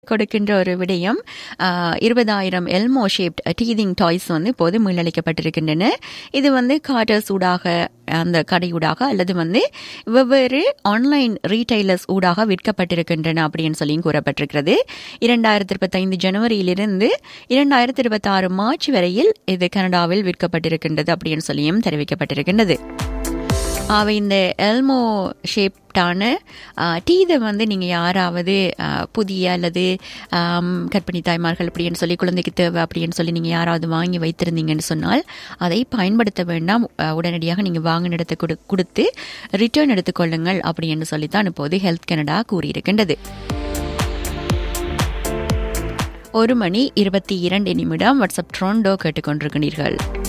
கொடுக்கின்ற ஒரு விடயம் இருபதாயிரம் எல்மோ ஷேப்ட் டீதிங் டாய்ஸ் வந்து இப்போது மீளளிக்கப்பட்டிருக்கின்றன இது வந்து கார்டர்ஸ் ஊடாக அந்த கடையூடாக அல்லது வந்து வெவ்வேறு ஆன்லைன் ரீட்டைலர்ஸ் ஊடாக விற்கப்பட்டிருக்கின்றன அப்படின்னு சொல்லியும் கூறப்பட்டிருக்கிறது இரண்டாயிரத்தி இருபத்தைந்து ஜனவரியிலிருந்து இரண்டாயிரத்தி இருபத்தாறு மார்ச் வரையில் இது கனடாவில் விற்கப்பட்டிருக்கின்றது அப்படின்னு சொல்லியும் தெரிவிக்கப்பட்டிருக்கின்றது அவை இந்த எல்மோ ஷேப்டான டீதை வந்து நீங்கள் யாராவது புதிய அல்லது கர்ப்பிணி தாய்மார்கள் அப்படின்னு சொல்லி குழந்தைக்கு தேவை அப்படின்னு சொல்லி நீங்கள் யாராவது வாங்கி வைத்திருந்தீங்கன்னு சொன்னால் அதை பயன்படுத்த வேண்டாம் உடனடியாக நீங்கள் வாங்கின இடத்தை கொடு கொடுத்து ரிட்டர்ன் எடுத்துக்கொள்ளுங்கள் அப்படின்னு சொல்லித்தான் இப்போது ஹெல்த் கனடா கூறியிருக்கின்றது ஒரு மணி இருபத்தி இரண்டு நிமிடம் வாட்ஸ்அப் ட்ரோண்டோ கேட்டுக்கொண்டிருக்கிறீர்கள்